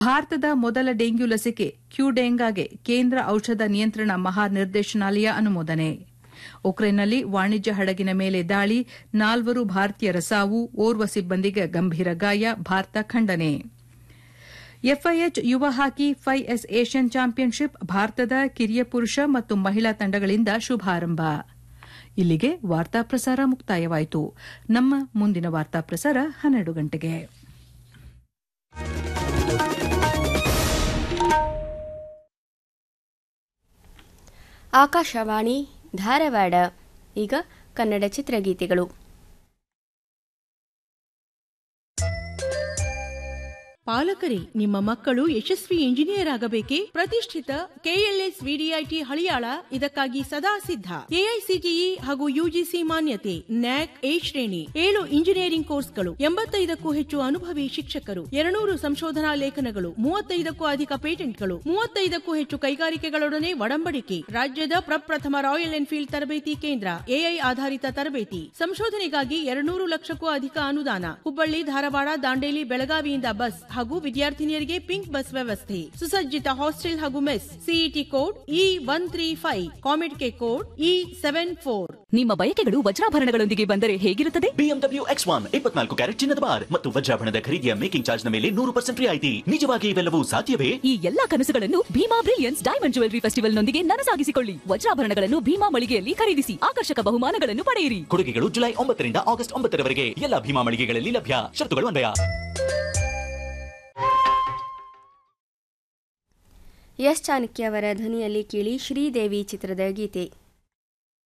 ಭಾರತದ ಮೊದಲ ಡೆಂಗ್ಯೂ ಲಸಿಕೆ ಕ್ಯೂಡೆಂಗಾಗೆ ಕೇಂದ್ರ ಔಷಧ ನಿಯಂತ್ರಣ ಮಹಾನಿರ್ದೇಶನಾಲಯ ಅನುಮೋದನೆ ಉಕ್ರೇನ್ನಲ್ಲಿ ವಾಣಿಜ್ಯ ಹಡಗಿನ ಮೇಲೆ ದಾಳಿ ನಾಲ್ವರು ಭಾರತೀಯರ ಸಾವು ಓರ್ವ ಸಿಬ್ಬಂದಿಗೆ ಗಂಭೀರ ಗಾಯ ಭಾರತ ಖಂಡನೆ ಎಫ್ಐಎಚ್ ಯುವ hockey fives Asian championship ಭಾರತದ ಕಿರಿಯ ಪುರುಷ ಮತ್ತು ಮಹಿಳಾ ತಂಡಗಳಿಂದ ಶುಭಾರಂಭ ಇಲ್ಲಿಗೆ ವಾರ್ತಾ ಪ್ರಸಾರ ಮುಕ್ತಾಯವಾಯಿತು ನಮ್ಮ ಮುಂದಿನ ವಾರ್ತಾ ಪ್ರಸಾರ ಹನ್ನೆರಡು ಗಂಟೆಗೆ ಆಕಾಶವಾಣಿ ಧಾರವಾಡ ಈಗ ಕನ್ನಡ ಚಿತ್ರಗೀತೆಗಳು ಪಾಲಕರೇ ನಿಮ್ಮ ಮಕ್ಕಳು ಯಶಸ್ವಿ ಇಂಜಿನಿಯರ್ ಆಗಬೇಕೇ ಪ್ರತಿಷ್ಠಿತ ಕೆಎಲ್ಎಸ್ ವಿಡಿಐಟಿ ಹಳಿಯಾಳ ಇದಕ್ಕಾಗಿ ಸದಾ ಸಿದ್ಧ ಎಐಸಿಟಿಇ ಹಾಗೂ ಯುಜಿಸಿ ಮಾನ್ಯತೆ ನ್ಯಾಕ್ ಎ ಶ್ರೇಣಿ ಏಳು ಇಂಜಿನಿಯರಿಂಗ್ ಕೋರ್ಸ್ಗಳು ಎಂಬತ್ತೈದಕ್ಕೂ ಹೆಚ್ಚು ಅನುಭವಿ ಶಿಕ್ಷಕರು ಎರಡ್ನೂರು ಸಂಶೋಧನಾ ಲೇಖನಗಳು ಮೂವತ್ತೈದಕ್ಕೂ ಅಧಿಕ ಪೇಟೆಂಟ್ಗಳು ಮೂವತ್ತೈದಕ್ಕೂ ಹೆಚ್ಚು ಕೈಗಾರಿಕೆಗಳೊಡನೆ ಒಡಂಬಡಿಕೆ ರಾಜ್ಯದ ಪ್ರಪ್ರಥಮ ರಾಯಲ್ ಎನ್ಫೀಲ್ಡ್ ತರಬೇತಿ ಕೇಂದ್ರ ಎಐ ಆಧಾರಿತ ತರಬೇತಿ ಸಂಶೋಧನೆಗಾಗಿ ಎರಡ್ನೂರು ಲಕ್ಷಕ್ಕೂ ಅಧಿಕ ಅನುದಾನ ಹುಬ್ಬಳ್ಳಿ ಧಾರವಾಡ ದಾಂಡೇಲಿ ಬೆಳಗಾವಿಯಿಂದ ಬಸ್ ಹಾಗೂ ವಿದ್ಯಾರ್ಥಿನಿಯರಿಗೆ ಪಿಂಕ್ ಬಸ್ ವ್ಯವಸ್ಥೆ ಸುಸಜ್ಜಿತ ಹಾಸ್ಟೆಲ್ ಹಾಗೂ mess CET code E one three five COMEDK code E seven four ನಿಮ್ಮ ಬಯಕೆಗಳು ವಜ್ರಾಭರಣಗಳೊಂದಿಗೆ ಬಂದರೆ ಹೇಗಿರುತ್ತದೆ ಬಿಎಂಡಬ್ಲ್ಯೂ ಎಕ್ಸ್ ಒನ್ ಇಪ್ಪತ್ನಾಲ್ಕು ಕ್ಯಾರೆಟ್ ಚಿನ್ನದ ಬಾರ್ ಮತ್ತು ವಜ್ರಾಭರಣದ ಖರೀದಿಯ ಮೇಕಿಂಗ್ ಚಾರ್ಜ್ ನ ಮೇಲೆ ನೂರು ಪರ್ಸೆಂಟ್ ರಿಯಾಯಿತಿ ನಿಜವಾಗಿ ಇವೆಲ್ಲವೂ ಸಾಧ್ಯವೇ ಈ ಎಲ್ಲಾ ಕನಸುಗಳನ್ನು Bhima brilliance diamond jewellery festival ನೊಂದಿಗೆ ನನಸಾಗಿಸಿಕೊಳ್ಳಿ ವಜ್ರಾಭರಣಗಳನ್ನು ಭೀಮಾ ಮಳಿಗೆಯಲ್ಲಿ ಖರೀದಿಸಿ ಆಕರ್ಷಕ ಬಹುಮಾನಗಳನ್ನು ಪಡೆಯಿರಿ ಕೊಡುಗೆಗಳು ಜುಲೈ ಒಂಬತ್ತರಿಂದ ಆಗಸ್ಟ್ ಒಂಬತ್ತರವರೆಗೆ ಎಲ್ಲ ಭೀಮಾ ಮಳಿಗೆಗಳಲ್ಲಿ ಲಭ್ಯ ಶರತ್ತುಗಳು ಅನ್ವಯ ಎಸ್ ಚಾಣಕ್ಯ ಅವರ ಧ್ವನಿಯಲ್ಲಿ ಕೇಳಿ ಶ್ರೀದೇವಿ ಚಿತ್ರದ ಗೀತೆ